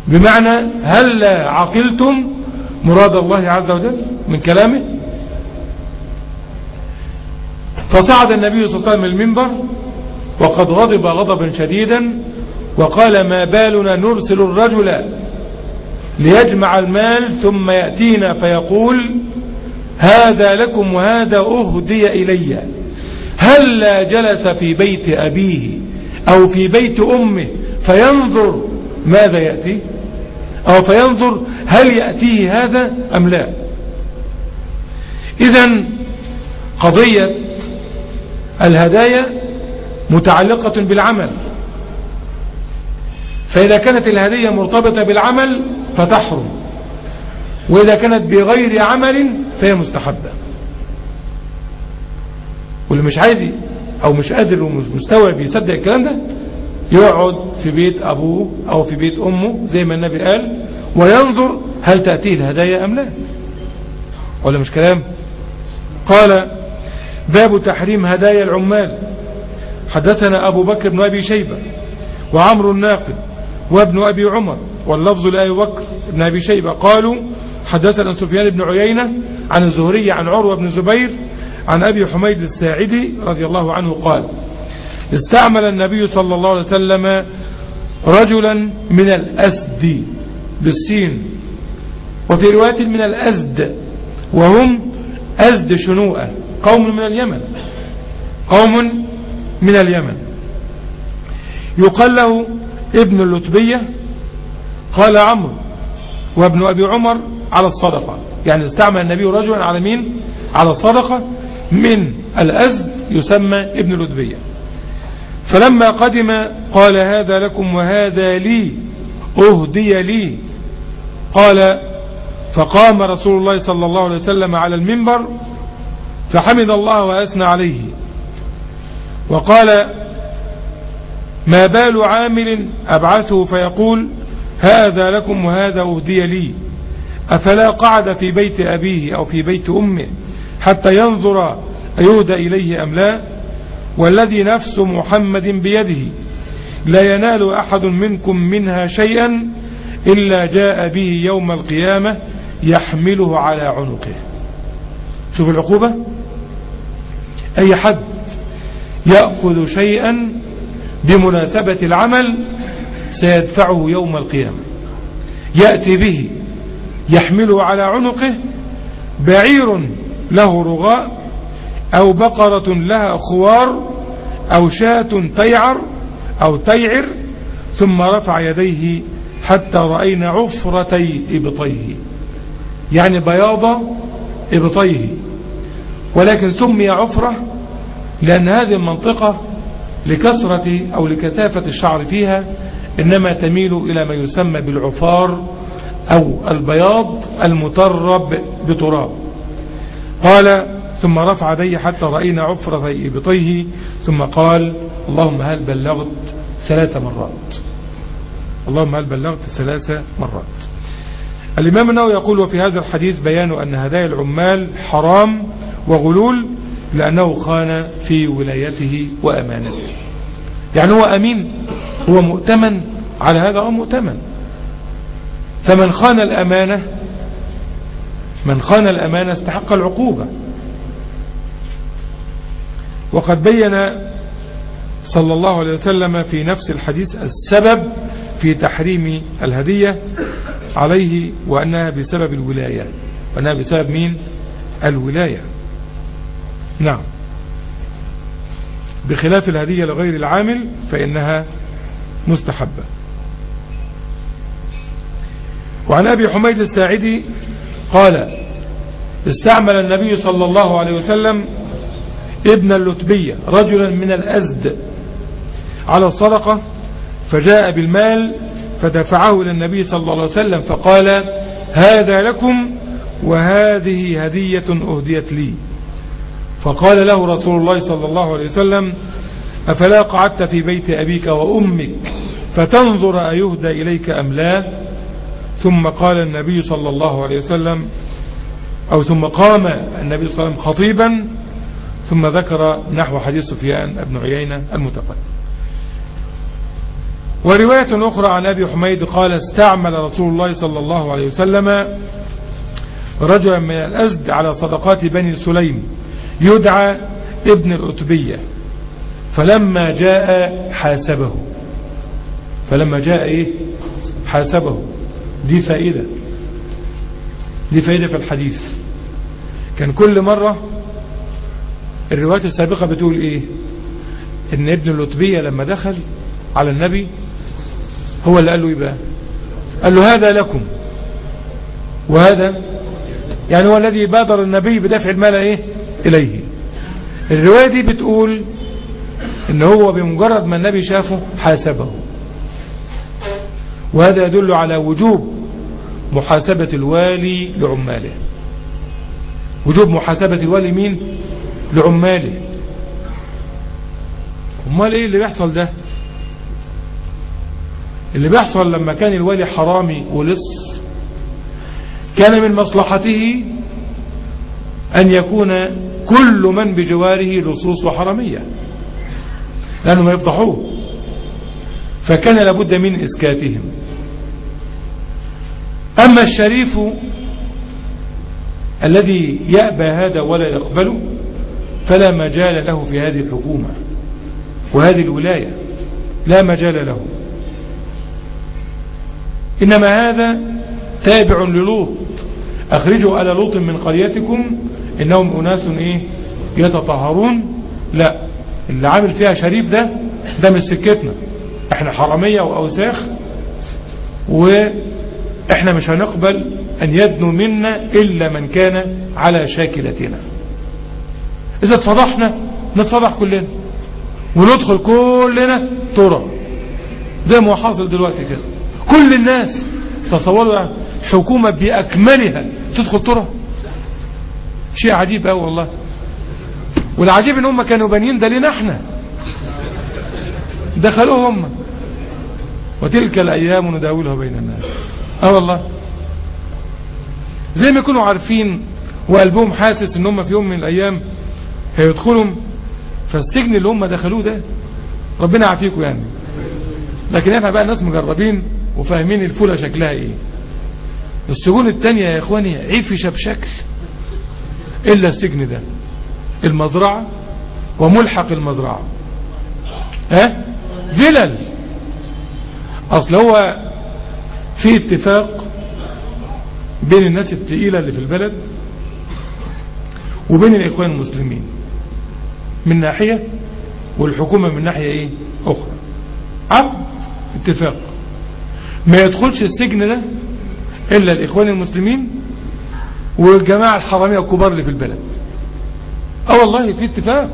بمعنى هل عقلتم مراد الله عز وجل من كلامه فصعد النبي صلى الله عليه وسلم المنبر وقد غضب غضبا شديدا وقال ما بالنا نرسل الرجل ليجمع المال ثم يأتينا فيقول هذا لكم وهذا أهدي إلي هل لا جلس في بيت أبيه أو في بيت أمه فينظر ماذا يأتي أو فينظر هل يأتيه هذا أم لا إذا قضية الهدايا متعلقة بالعمل فإذا كانت الهدية مرتبطة بالعمل فتحرم وإذا كانت بغير عمل فهي مستحبة واللي مش عايز أو مش قادر ومش مستوعب يصدق الكلام ده يقعد في بيت أبوه أو في بيت أمه زي ما النبي قال وينظر هل تأتيه الهدايا أم لا ولا مش كلام قال باب تحريم هدايا العمال حدثنا أبو بكر بن أبي شيبة وعمر الناقد وابن أبي عمر واللفظ لأبي بكر بن أبي شيبة قالوا حدثنا سفيان بن عيينة عن الزهري عن عروة بن زبير عن أبي حميد الساعدي رضي الله عنه قال استعمل النبي صلى الله عليه وسلم رجلا من الأسد بالسين وفي رواية من الأزد وهم أزد شنوءة قوم من اليمن قوم من اليمن يقال له ابن اللتبية قال عمرو وابن أبي عمر على الصدقة يعني استعمل النبي رجلا على مين على الصدقة من الأزد يسمى ابن اللتبية فلما قدم قال هذا لكم وهذا لي أهدي لي قال فقام رسول الله صلى الله عليه وسلم على المنبر فحمد الله وأثنى عليه وقال ما بال عامل أبعثه فيقول هذا لكم وهذا أهدي لي أفلا قعد في بيت أبيه أو في بيت أمه حتى ينظر أيهدى إليه أم لا والذي نفس محمد بيده لا ينال أحد منكم منها شيئا إلا جاء به يوم القيامة يحمله على عنقه شوف العقوبة أي حد يأخذ شيئا بمناسبة العمل سيدفعه يوم القيامة يأتي به يحمله على عنقه بعير له رغاء أو بقرة لها خوار أو شاة تيعر أو تيعر ثم رفع يديه حتى رأينا عفرتي إبطيه يعني بياض إبطيه ولكن سمي عفرة لأن هذه المنطقة لكثرة أو لكثافة الشعر فيها إنما تميل إلى ما يسمى بالعفار أو البياض المترب بتراب قال ثم رفع يديه حتى رأينا عفرة إبطيه ثم قال اللهم هل بلغت ثلاث مرات اللهم هل بلغت ثلاث مرات الإمام النووي يقول وفي هذا الحديث بيان أن هدايا العمال حرام وغلول لأنه خان في ولايته وأمانته يعني هو أمين هو مؤتمن على هذا هو مؤتمن فمن خان الأمانة من خان الأمانة استحق العقوبة وقد بين صلى الله عليه وسلم في نفس الحديث السبب في تحريم الهدية عليه وأنها بسبب الولاية وأنها بسبب مين الولاية نعم بخلاف الهدية لغير العامل فإنها مستحبة وعن أبي حميد الساعدي قال استعمل النبي صلى الله عليه وسلم ابن اللتبية رجلا من الأزد على الصدقة فجاء بالمال فدفعه إلى النبي صلى الله عليه وسلم فقال هذا لكم وهذه هدية أهديت لي فقال له رسول الله صلى الله عليه وسلم أفلا قعدت في بيت أبيك وأمك فتنظر أيهدى إليك أم لا ثم قال النبي صلى الله عليه وسلم أو ثم قام النبي صلى الله عليه وسلم خطيبا ثم ذكر نحو حديث سفيان بن عيينة المتقدم ورواية أخرى عن أبي حميد قال استعمل رسول الله صلى الله عليه وسلم رجلا من الأزد على صدقات بني سليم يدعى ابن الأتبية فلما جاء حاسبه فلما جاء إيه حاسبه دي فائدة دي فائدة في الحديث كان كل مرة الروايات السابقة بتقول إيه إن ابن اللتبية لما دخل على النبي هو اللي قال له يبقى قال له هذا لكم وهذا يعني هو الذي بادر النبي بدفع المال ايه اليه الرواية دي بتقول ان هو بمجرد ما النبي شافه حاسبه وهذا يدل على وجوب محاسبة الوالي لعماله وجوب محاسبة الوالي مين لعماله امال ايه اللي بيحصل ده اللي بيحصل لما كان الوالي حرامي ولص كان من مصلحته أن يكون كل من بجواره لصوص وحرامية لأنهم يفضحوه فكان لابد من إسكاتهم أما الشريف الذي يأبى هذا ولا يقبله فلا مجال له في هذه الحكومة وهذه الولاية لا مجال له إنما هذا تابع للوط أخرجوا على لوط من قريتكم إنهم أناس إيه يتطهرون لا اللي عامل فيها شريف ده ده مش سكتنا احنا حرامية وأوساخ واحنا مش هنقبل أن يدنو منا إلا من كان على شاكلتنا إذا اتفضحنا نتفضح كلنا وندخل كلنا ترى زي ما هو حاصل دلوقتي كده كل الناس تصوروا يعني حكومة بأكملها تدخل ترى شيء عجيب قوي والله والعجيب ان هم كانوا بانيين ده لنا احنا دخلوه هم وتلك الايام نداولها بين الناس اه والله زي ما يكونوا عارفين وقلبهم حاسس ان هم في يوم من الايام هيدخلهم فالسجن اللي هم دخلوه ده ربنا يعافيكم يعني لكن احنا بقى ناس مجربين وفاهمين الفولة شكلها ايه السجون التانية يا اخواني عفشة بشكل الا السجن ده المزرعة وملحق المزرعة ها فلل اصل هو في اتفاق بين الناس التقيلة اللي في البلد وبين الاخوان المسلمين من ناحية والحكومة من ناحية ايه اخرى عقد اتفاق ما يدخلش السجن ده الا الاخوان المسلمين والجماعة الحرامية الكبار اللي في البلد اه والله في اتفاق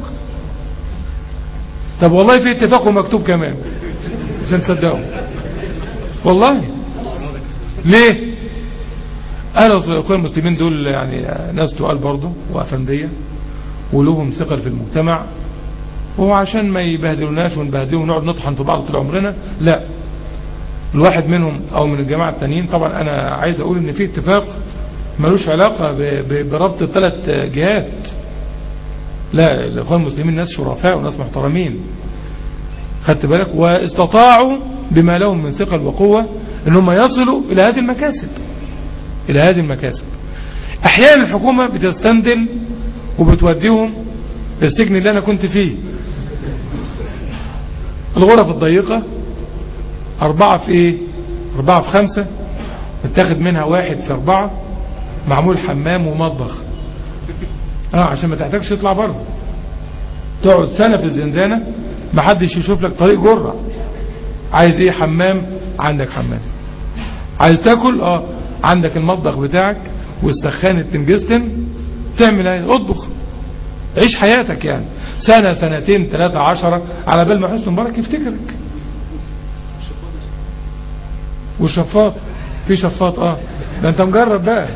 طب والله في اتفاق ومكتوب كمان عشان تصدقوا والله ليه انا الاخوان المسلمين دول يعني ناس تقال برضه وافنديه ولهم ثقل في المجتمع وهو عشان ما يبهدلوناش ونبهدلوا ونقعد نطحن في بعض طول عمرنا لا الواحد منهم او من الجماعة التانيين طبعا انا عايز اقول ان في اتفاق ملوش علاقة بربط الثلاث جهات لا الاخوان المسلمين ناس شرفاء وناس محترمين خدت بالك واستطاعوا بما لهم من ثقل وقوة ان هم يصلوا الى هذه المكاسب الى هذه المكاسب احيانا الحكومة بتستندل وبتوديهم السجن اللي انا كنت فيه الغرف الضيقة اربعة في ايه اربعة في خمسة متاخد منها واحد في اربعة معمول حمام ومطبخ اه عشان ما تحتاجش تطلع بره تقعد سنة في الزنزانة ما حدش يشوف لك طريق جرة عايز ايه حمام عندك حمام عايز تاكل اه عندك المطبخ بتاعك والسخان التنجستن تعمل ايه اطبخ عيش حياتك يعني سنة سنتين ثلاثة عشرة على بال ما حسن مبارك يفتكرك والشفاط في شفاط اه ده انت مجرب بقى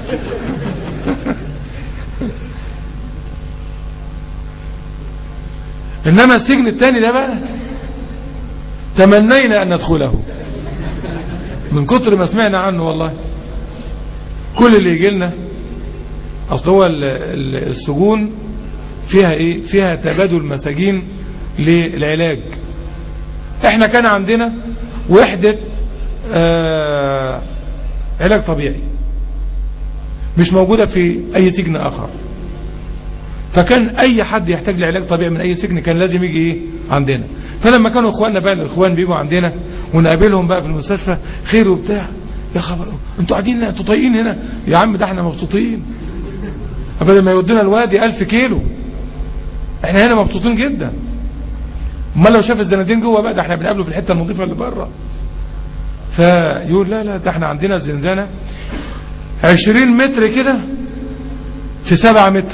انما السجن التاني ده بقى تمنينا ان ندخله من كتر ما سمعنا عنه والله كل اللي يجي لنا اصل هو السجون فيها ايه فيها تبادل مساجين للعلاج احنا كان عندنا وحدة آه علاج طبيعي مش موجودة في أي سجن آخر فكان أي حد يحتاج لعلاج طبيعي من أي سجن كان لازم يجي إيه عندنا فلما كانوا إخواننا بقى الإخوان بيجوا عندنا ونقابلهم بقى في المستشفى خير وبتاع يا خبر انتوا قاعدين انتوا طايقين هنا يا عم ده احنا مبسوطين بدل ما يودينا الوادي ألف كيلو احنا هنا مبسوطين جدا امال لو شاف الزنادين جوه بقى ده احنا بنقابله في الحته النظيفه اللي بره فيقول لا لا ده احنا عندنا الزنزانه 20 متر كده في 7 متر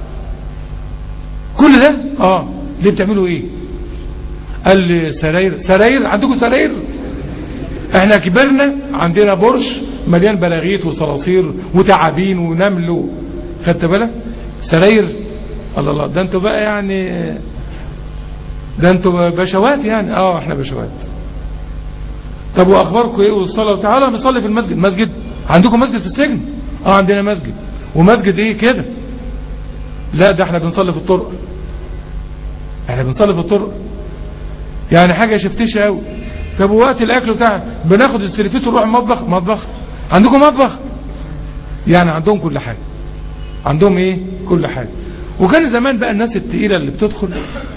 كل ده اه ليه بتعملوا ايه قال لي سراير سراير عندكم سراير احنا كبرنا عندنا برج مليان بلاغيت وصراصير وتعابين ونمل و... خدت بالك سراير الله الله ده انتوا بقى يعني ده انتوا بشوات يعني اه احنا بشوات طب واخباركم ايه والصلاه تعالى نصلي في المسجد مسجد عندكم مسجد في السجن اه عندنا مسجد ومسجد ايه كده لا ده احنا بنصلي في الطرق احنا بنصلي في الطرق يعني حاجه شفتيش قوي طب وقت الاكل بتاعنا بناخد السلفيت ونروح المطبخ مطبخ عندكم مطبخ يعني عندهم كل حاجه عندهم ايه كل حاجه وكان زمان بقى الناس التقيله اللي بتدخل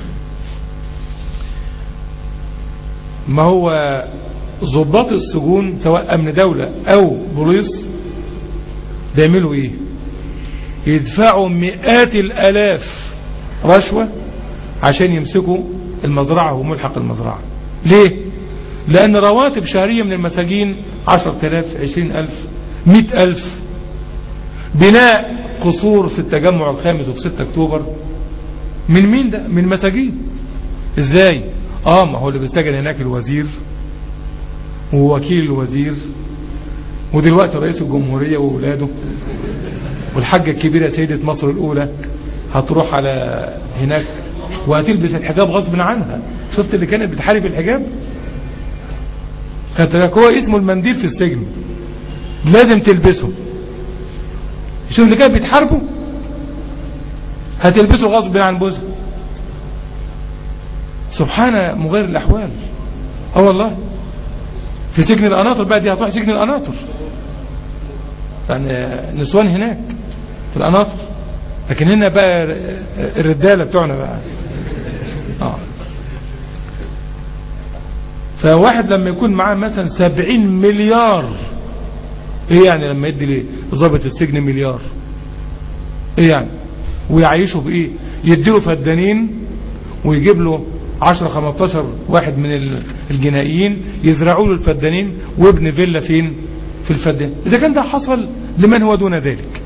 ما هو ضباط السجون سواء امن دولة او بوليس بيعملوا ايه يدفعوا مئات الالاف رشوة عشان يمسكوا المزرعة وملحق المزرعة ليه لان رواتب شهرية من المساجين عشر تلاف عشرين الف مئة الف بناء قصور في التجمع الخامس وفي 6 اكتوبر من مين ده من مساجين ازاي اه ما هو اللي بيسجن هناك الوزير ووكيل الوزير ودلوقتي رئيس الجمهورية وولاده والحاجة الكبيرة سيدة مصر الأولى هتروح على هناك وهتلبس الحجاب غصب عنها شفت اللي كانت بتحارب الحجاب هو اسمه المنديل في السجن لازم تلبسه شوف اللي كانت بتحاربه هتلبسه غصب عن بوزه سبحان مغير الأحوال اه والله في سجن القناطر بقى دي هتروح سجن القناطر يعني نسوان هناك في القناطر لكن هنا بقى الرجاله بتوعنا بقى اه فواحد لما يكون معاه مثلا سبعين مليار ايه يعني لما يدي ليه ضابط السجن مليار ايه يعني ويعيشه في ايه يديله فدانين ويجيب له 10 15 واحد من الجنائيين يزرعوا له الفدانين وابن فيلا فين في الفدان اذا كان ده حصل لمن هو دون ذلك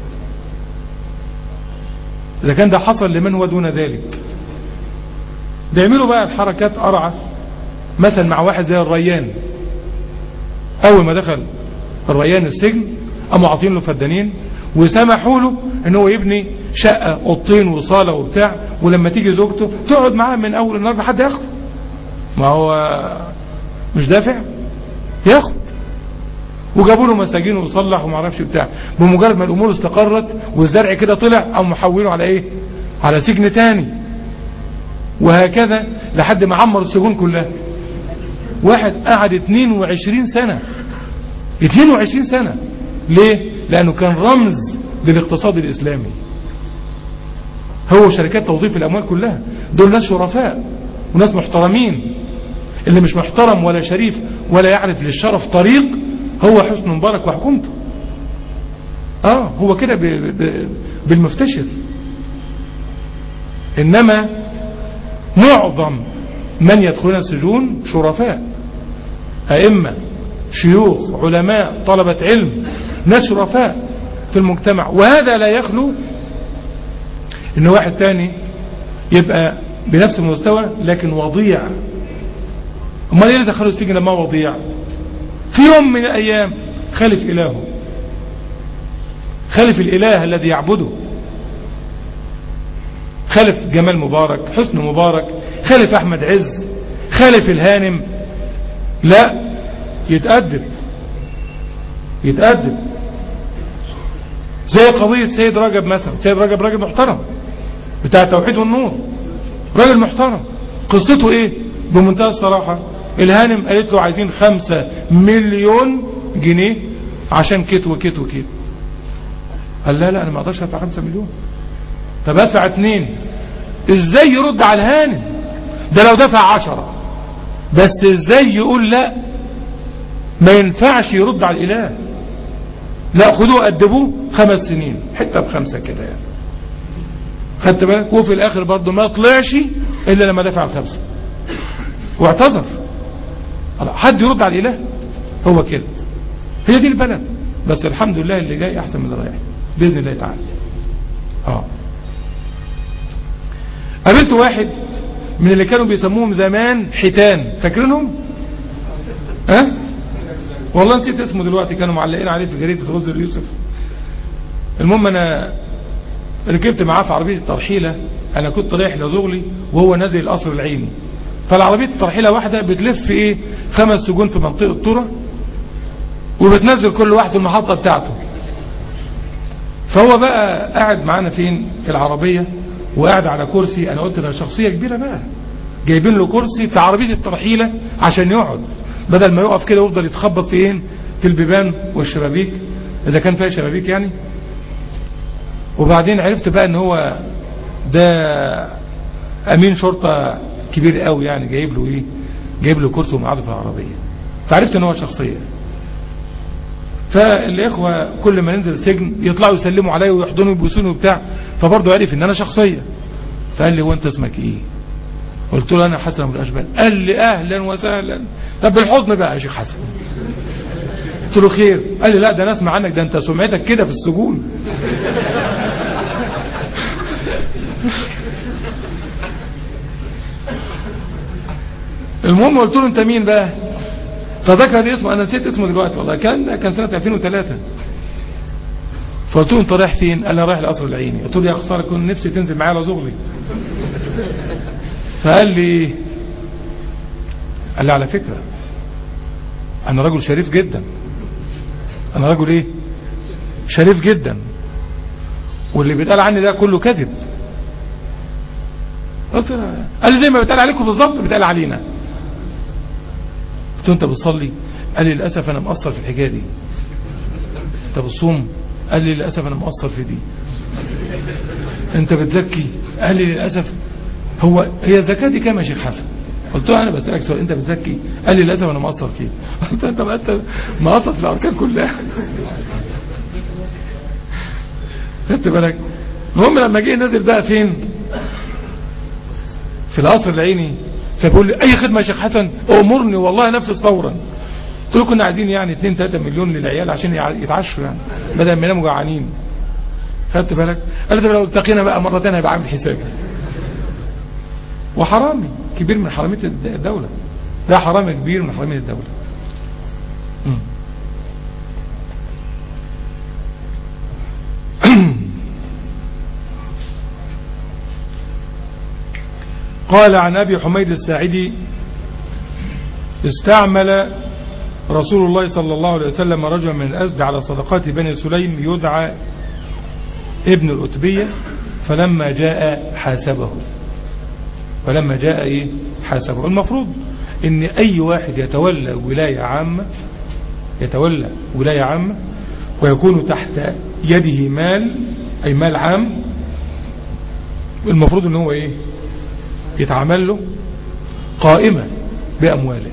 اذا كان ده حصل لمن هو دون ذلك بيعملوا بقى الحركات قرعه مثلا مع واحد زي الريان اول ما دخل الريان السجن قاموا عاطين له فدانين وسمحوا له ان هو يبني شقة اوضتين وصالة وبتاع ولما تيجي زوجته تقعد معاه من اول النهار لحد ياخد ما هو مش دافع ياخد وجابوا له مساجين وصلح وما اعرفش بتاع بمجرد ما الامور استقرت والزرع كده طلع قاموا محولوا على ايه على سجن تاني وهكذا لحد ما عمر السجون كلها واحد قعد 22 سنة 22 سنة ليه لانه كان رمز للاقتصاد الاسلامي هو شركات توظيف الاموال كلها دول ناس شرفاء وناس محترمين اللي مش محترم ولا شريف ولا يعرف للشرف طريق هو حسن مبارك وحكومته اه هو كده بالمفتشر انما معظم من يدخلون السجون شرفاء ائمه شيوخ علماء طلبة علم ناس شرفاء في المجتمع وهذا لا يخلو ان واحد تاني يبقى بنفس المستوى لكن وضيع امال ايه اللي دخلوا السجن لما وضيع في يوم من الايام خالف الهه خالف الاله الذي يعبده خالف جمال مبارك حسن مبارك خالف احمد عز خالف الهانم لا يتأدب يتأدب زي قضية سيد رجب مثلا سيد رجب راجل محترم بتاع التوحيد والنور راجل محترم قصته ايه بمنتهى الصراحة الهانم قالت له عايزين خمسة مليون جنيه عشان كت وكت وكت قال لا لا انا ما اقدرش ادفع خمسة مليون طب ادفع اتنين ازاي يرد على الهانم ده لو دفع عشرة بس ازاي يقول لا ما ينفعش يرد على الاله لا خدوه أدبوه خمس سنين حتى بخمسة كده يعني خدت بالك وفي الآخر برضه ما طلعش إلا لما دفع الخمسة واعتذر حد يرد على الإله هو كده هي دي البلد بس الحمد لله اللي جاي أحسن من اللي رايح بإذن الله تعالى اه قابلت واحد من اللي كانوا بيسموهم زمان حيتان فاكرينهم ها أه؟ والله نسيت اسمه دلوقتي كانوا معلقين عليه في جريدة رز يوسف المهم انا ركبت معاه في عربية الترحيلة انا كنت رايح لزغلي وهو نازل القصر العيني فالعربية الترحيلة واحدة بتلف ايه خمس سجون في منطقة طرة وبتنزل كل واحد في المحطة بتاعته فهو بقى قاعد معانا فين في العربية وقاعد على كرسي انا قلت ده شخصية كبيرة بقى جايبين له كرسي في عربية الترحيلة عشان يقعد بدل ما يقف كده ويفضل يتخبط فين في البيبان والشبابيك اذا كان فيها شبابيك يعني وبعدين عرفت بقى ان هو ده امين شرطة كبير قوي يعني جايب له ايه جايب له كرسي ومقعده في العربية فعرفت ان هو شخصية فالاخوة كل ما ينزل السجن يطلعوا يسلموا عليا ويحضنوا ويبوسوني وبتاع فبرضه عرف ان انا شخصية فقال لي هو انت اسمك ايه قلت له انا حسن ابو الاشبال قال لي اهلا وسهلا طب بالحضن بقى يا شيخ حسن قلت له خير قال لي لا ده انا اسمع عنك ده انت سمعتك كده في السجون المهم قلت له انت مين بقى فذكر لي اسمه انا نسيت اسمه دلوقتي والله كان ده كان سنه 2003 فقلت له انت رايح فين قال لي رايح القصر العيني قلت له يا خساره كنت نفسي تنزل معايا لزغلي فقال لي قال لي على فكرة انا رجل شريف جدا انا رجل ايه شريف جدا واللي بيتقال عني ده كله كذب قلت قال لي زي ما بيتقال عليكم بالظبط بيتقال علينا قلت له انت بتصلي قال لي للاسف انا مقصر في الحكايه دي انت بتصوم قال لي للاسف انا مقصر في دي انت بتزكي قال لي للاسف هو هي الزكاه دي كام يا شيخ حسن قلت له انا بسالك سؤال انت بتزكي قال لي للاسف انا مقصر فيه قلت له انت بقى انت مقصر في الاركان كلها خدت بالك المهم لما جه نزل بقى فين في القصر العيني فبيقول لي اي خدمه يا شيخ حسن امرني والله نفذ فورا قلت له كنا عايزين يعني 2 3 مليون للعيال عشان يتعشوا يعني بدل ما يناموا جعانين خدت بالك قال لي لو التقينا بقى مره ثانيه هيبقى عامل حسابي وحرامي كبير من حرامية الدولة ده حرامي كبير من حرامية الدولة قال عن أبي حميد الساعدي استعمل رسول الله صلى الله عليه وسلم رجلا من الأزد على صدقات بني سليم يدعى ابن الأتبية فلما جاء حاسبه فلما جاء ايه حاسبه المفروض ان اي واحد يتولى ولاية عامة يتولى ولاية عامة ويكون تحت يده مال اي مال عام المفروض ان هو ايه يتعمل له قائمة بامواله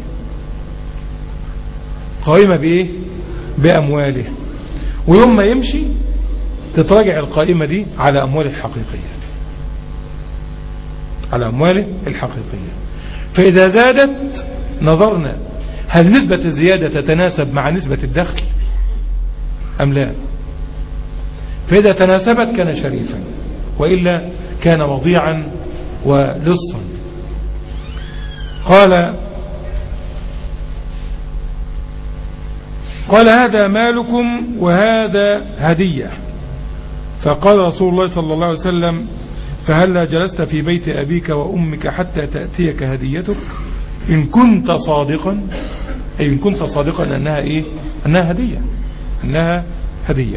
قائمة بايه بامواله ويوم ما يمشي تتراجع القائمة دي على امواله الحقيقية على أمواله الحقيقية فإذا زادت نظرنا هل نسبة الزيادة تتناسب مع نسبة الدخل أم لا فإذا تناسبت كان شريفا وإلا كان وضيعا ولصا قال قال هذا مالكم وهذا هدية فقال رسول الله صلى الله عليه وسلم فهلا جلست في بيت أبيك وأمك حتى تأتيك هديتك إن كنت صادقا أي إن كنت صادقا أنها إيه أنها هدية أنها هدية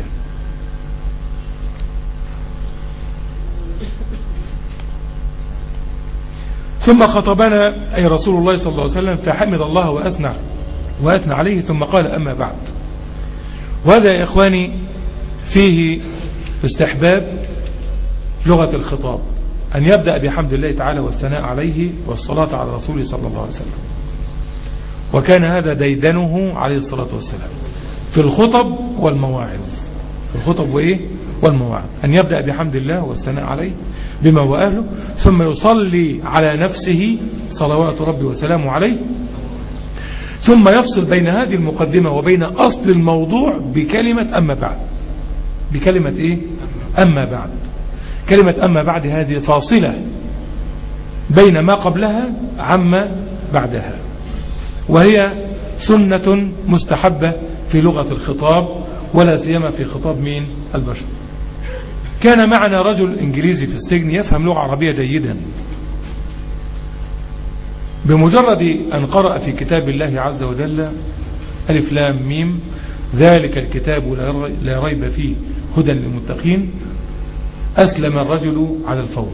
ثم خطبنا أي رسول الله صلى الله عليه وسلم فحمد الله وأثنى وأثنى عليه ثم قال أما بعد وهذا يا إخواني فيه استحباب لغة الخطاب أن يبدأ بحمد الله تعالى والثناء عليه والصلاة على رسوله صلى الله عليه وسلم وكان هذا ديدنه عليه الصلاة والسلام في الخطب والمواعظ في الخطب وإيه والمواعظ أن يبدأ بحمد الله والثناء عليه بما هو أهله ثم يصلي على نفسه صلوات ربي وسلامه عليه ثم يفصل بين هذه المقدمة وبين أصل الموضوع بكلمة أما بعد بكلمة إيه أما بعد كلمة أما بعد هذه فاصلة بين ما قبلها عما بعدها وهي سنة مستحبة في لغة الخطاب ولا سيما في خطاب مين البشر كان معنا رجل إنجليزي في السجن يفهم لغة عربية جيدا بمجرد أن قرأ في كتاب الله عز وجل ألف لام ميم ذلك الكتاب لا ريب فيه هدى للمتقين أسلم الرجل على الفور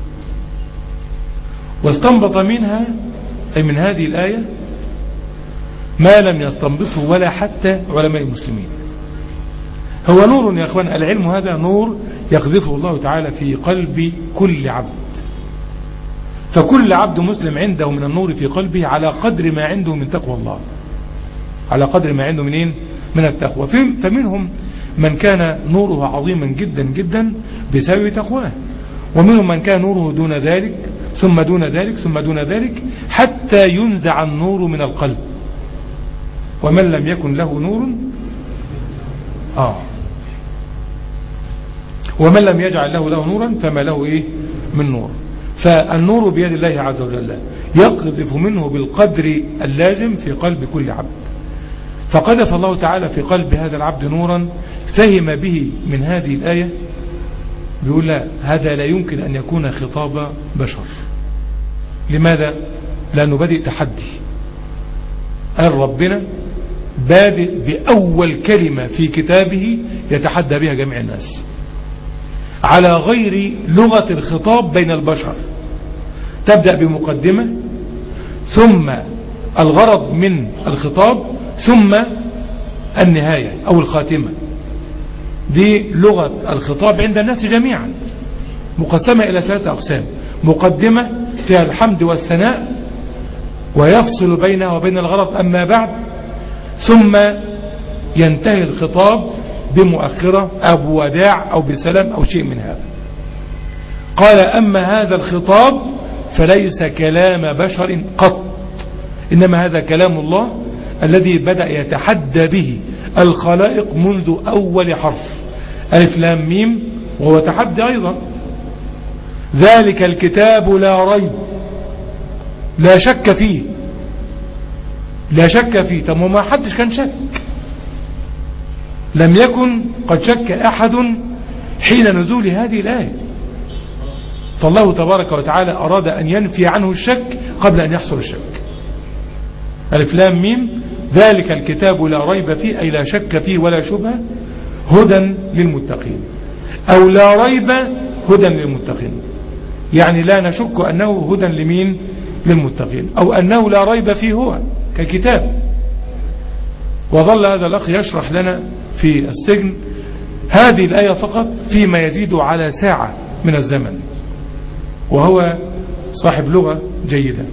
واستنبط منها أي من هذه الآية ما لم يستنبطه ولا حتى علماء المسلمين هو نور يا أخوان العلم هذا نور يقذفه الله تعالى في قلب كل عبد فكل عبد مسلم عنده من النور في قلبه على قدر ما عنده من تقوى الله على قدر ما عنده منين من التقوى فمنهم من كان نوره عظيما جدا جدا بسبب تقواه ومنهم من كان نوره دون ذلك ثم دون ذلك ثم دون ذلك حتى ينزع النور من القلب ومن لم يكن له نور آه ومن لم يجعل له له نورا فما له إيه من نور فالنور بيد الله عز وجل يقذف منه بالقدر اللازم في قلب كل عبد فقذف الله تعالى في قلب هذا العبد نورا فهم به من هذه الآية بيقول لا هذا لا يمكن أن يكون خطاب بشر لماذا؟ لأنه بدأ تحدي قال ربنا بادئ بأول كلمة في كتابه يتحدى بها جميع الناس على غير لغة الخطاب بين البشر تبدأ بمقدمة ثم الغرض من الخطاب ثم النهاية أو الخاتمة دي لغة الخطاب عند الناس جميعا مقسمة إلى ثلاثة أقسام مقدمة فيها الحمد والثناء ويفصل بينها وبين الغرض أما بعد ثم ينتهي الخطاب بمؤخرة أو بوداع أو بسلام أو شيء من هذا قال أما هذا الخطاب فليس كلام بشر قط إنما هذا كلام الله الذي بدأ يتحدى به الخلائق منذ أول حرف ألف لام ميم وهو تحدي أيضا ذلك الكتاب لا ريب لا شك فيه لا شك فيه طب وما حدش كان شك لم يكن قد شك أحد حين نزول هذه الآية فالله تبارك وتعالى أراد أن ينفي عنه الشك قبل أن يحصل الشك ألف لام ميم ذلك الكتاب لا ريب فيه أي لا شك فيه ولا شبهة هدى للمتقين أو لا ريب هدى للمتقين يعني لا نشك أنه هدى لمين للمتقين أو أنه لا ريب فيه هو ككتاب وظل هذا الأخ يشرح لنا في السجن هذه الآية فقط فيما يزيد على ساعة من الزمن وهو صاحب لغة جيدة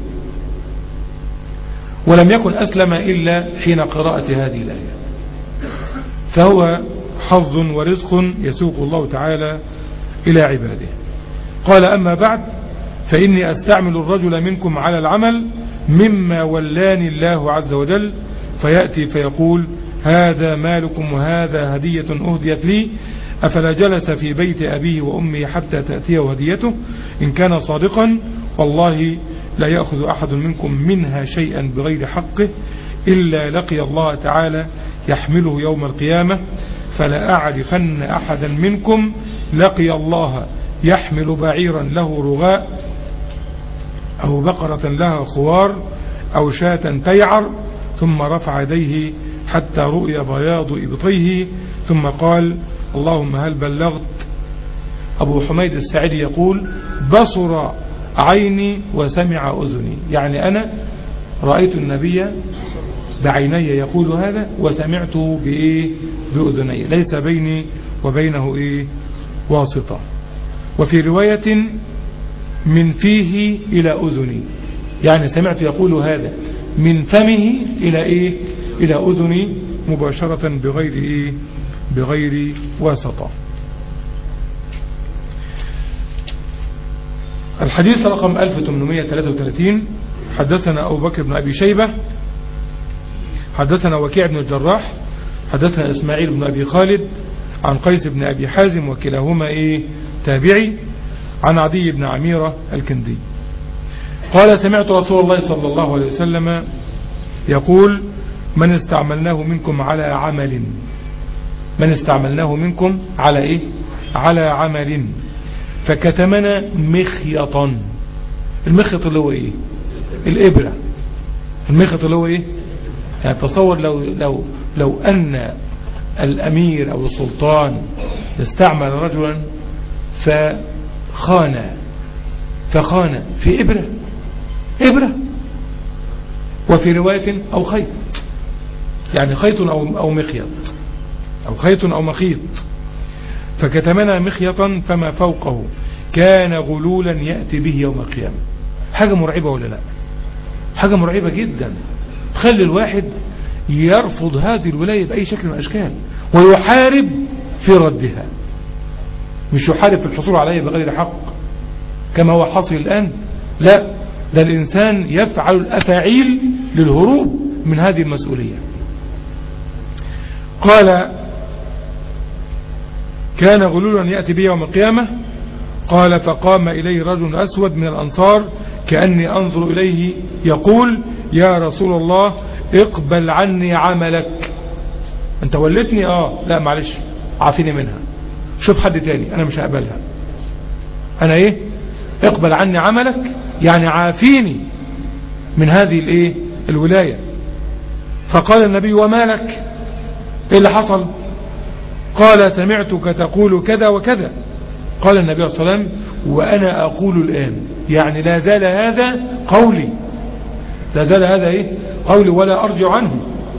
ولم يكن أسلم إلا حين قراءة هذه الآية فهو حظ ورزق يسوق الله تعالى إلى عباده قال أما بعد فإني أستعمل الرجل منكم على العمل مما ولاني الله عز وجل فيأتي فيقول هذا مالكم وهذا هدية أهديت لي أفلا جلس في بيت أبيه وأمه حتى تأتيه هديته إن كان صادقا والله لا يأخذ أحد منكم منها شيئا بغير حقه إلا لقي الله تعالى يحمله يوم القيامة فلا أعرفن أحدا منكم لقي الله يحمل بعيرا له رغاء أو بقرة لها خوار أو شاة تيعر ثم رفع يديه حتى رؤي بياض إبطيه ثم قال اللهم هل بلغت أبو حميد السعيد يقول بصر عيني وسمع أذني يعني أنا رأيت النبي بعيني يقول هذا وسمعته بإيه بأذني ليس بيني وبينه إيه واسطة وفي رواية من فيه إلى أذني يعني سمعت يقول هذا من فمه إلى إيه إلى أذني مباشرة بغير إيه بغير واسطة الحديث رقم 1833 حدثنا أبو بكر بن أبي شيبة حدثنا وكيع بن الجراح حدثنا إسماعيل بن أبي خالد عن قيس بن أبي حازم وكلاهما إيه تابعي عن عدي بن عميرة الكندي قال سمعت رسول الله صلى الله عليه وسلم يقول من استعملناه منكم على عمل من استعملناه منكم على إيه على عمل فكتمنا مخيطا المخيط اللي هو إيه الإبرة المخيط اللي هو إيه يعني تصور لو, لو, لو أن الأمير أو السلطان استعمل رجلا فخان فخان في إبرة إبرة وفي رواية أو خيط يعني خيط أو, أو مخيط أو خيط أو مخيط فكتمنا مخيطا فما فوقه كان غلولا يأتي به يوم القيامة حاجة مرعبة ولا لا حاجة مرعبة جدا تخلي الواحد يرفض هذه الولاية بأي شكل من الأشكال ويحارب في ردها مش يحارب في الحصول عليها بغير حق كما هو حاصل الآن لا ده الإنسان يفعل الأفاعيل للهروب من هذه المسؤولية قال كان غلولا يأتي به يوم القيامة قال فقام إليه رجل أسود من الأنصار كأني أنظر إليه يقول يا رسول الله اقبل عني عملك انت ولتني اه لا معلش عافيني منها شوف حد تاني انا مش هقبلها انا ايه اقبل عني عملك يعني عافيني من هذه الايه الولاية فقال النبي وما لك ايه اللي حصل قال سمعتك تقول كذا وكذا قال النبي صلى الله عليه وسلم وأنا أقول الآن يعني لا زال هذا قولي لا زال هذا إيه قولي ولا أرجع عنه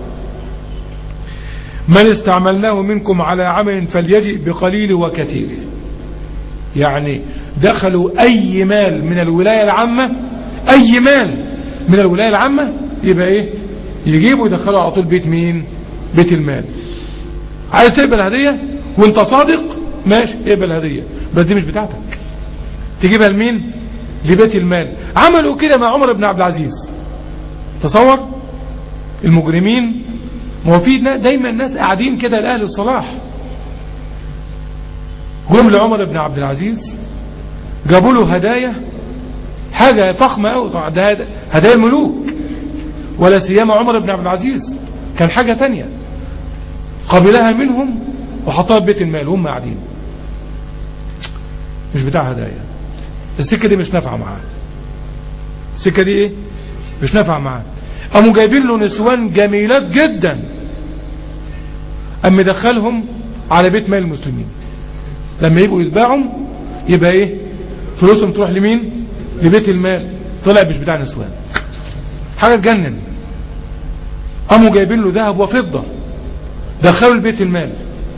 من استعملناه منكم على عمل فليجئ بقليل وكثير يعني دخلوا أي مال من الولاية العامة أي مال من الولاية العامة يبقى إيه يجيبوا يدخلوا على طول بيت مين بيت المال عايز تقبل هدية وانت صادق ماشي اقبل هدية بس دي مش بتاعتك تجيبها لمين لبيت المال عملوا كده مع عمر بن عبد العزيز تصور المجرمين ما هو في دايما الناس قاعدين كده لأهل الصلاح جم لعمر بن عبد العزيز جابوا له هدايا حاجة فخمة قوي طبعا ده هدايا الملوك ولا سيما عمر بن عبد العزيز كان حاجة تانية قبلها منهم وحطها في بيت المال وهم قاعدين مش بتاع هدايا السكة دي مش نافعة معاه السكة دي ايه مش نافعة معاه قاموا جايبين له نسوان جميلات جدا قام مدخلهم على بيت مال المسلمين لما يبقوا يتباعوا يبقى ايه فلوسهم تروح لمين لبيت المال طلع مش بتاع نسوان حاجة تجنن قاموا جايبين له ذهب وفضة دخلوا البيت المال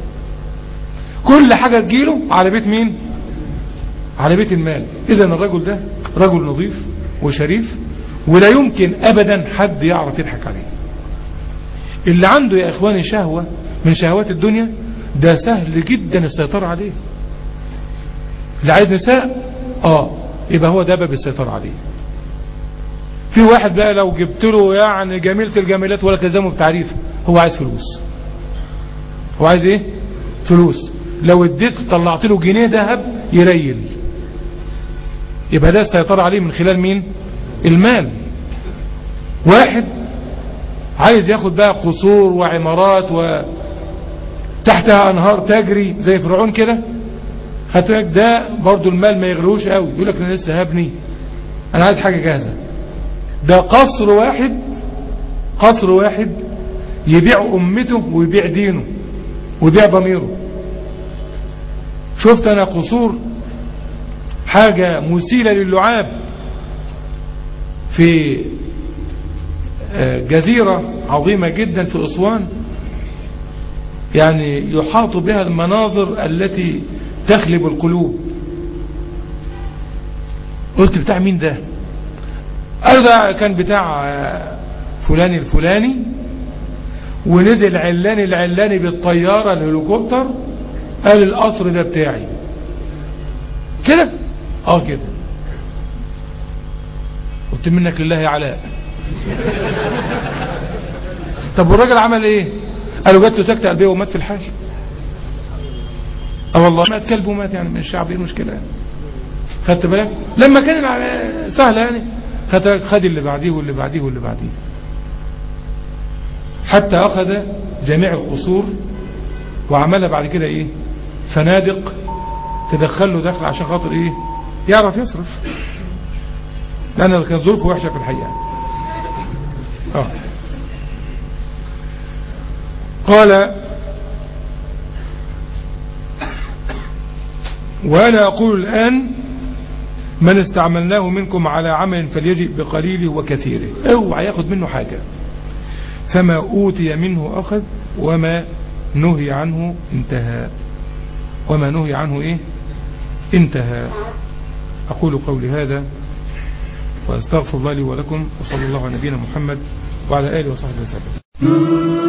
كل حاجة تجيله على بيت مين على بيت المال اذا الرجل ده رجل نظيف وشريف ولا يمكن ابدا حد يعرف يضحك عليه اللي عنده يا اخواني شهوة من شهوات الدنيا ده سهل جدا السيطرة عليه اللي عايز نساء اه يبقى هو ده باب السيطرة عليه في واحد بقى لو جبت له يعني جميلة الجميلات ولا تلزمه بتعريف هو عايز فلوس هو عايز ايه فلوس لو اديت طلعت له جنيه ذهب يريل يبقى ده السيطرة عليه من خلال مين المال واحد عايز ياخد بقى قصور وعمارات وتحتها انهار تجري زي فرعون كده هتلاقي ده برضو المال ما يغلوش قوي يقول لك انا لسه هبني انا عايز حاجة جاهزة ده قصر واحد قصر واحد يبيع امته ويبيع دينه ويبيع ضميره شفت انا قصور حاجة مثيرة للعاب في جزيرة عظيمة جدا في أسوان يعني يحاط بها المناظر التي تخلب القلوب قلت بتاع مين ده قال ده كان بتاع فلان الفلاني ونزل علاني العلاني بالطيارة الهليكوبتر قال القصر ده بتاعي كده اه كده قلت منك لله يا علاء طب والراجل عمل ايه قالوا جات له سكتة قلبية ومات في الحال اه والله مات كلب ومات يعني من الشعب ايه المشكلة يعني خدت بالك لما كان سهل يعني خد, خد اللي بعديه واللي بعديه واللي بعديه حتى اخذ جميع القصور وعملها بعد كده ايه فنادق تدخل له دخل عشان خاطر ايه يعرف يصرف لان كان ظروفه وحشه في الحقيقه اه قال وأنا أقول الآن من استعملناه منكم على عمل فليجئ بقليله وكثيره اوعى ياخد منه حاجة فما أوتي منه أخذ وما نهي عنه انتهى وما نهي عنه إيه انتهى أقول قولي هذا وأستغفر الله لي ولكم وصلى الله على نبينا محمد وعلى آله وصحبه وسلم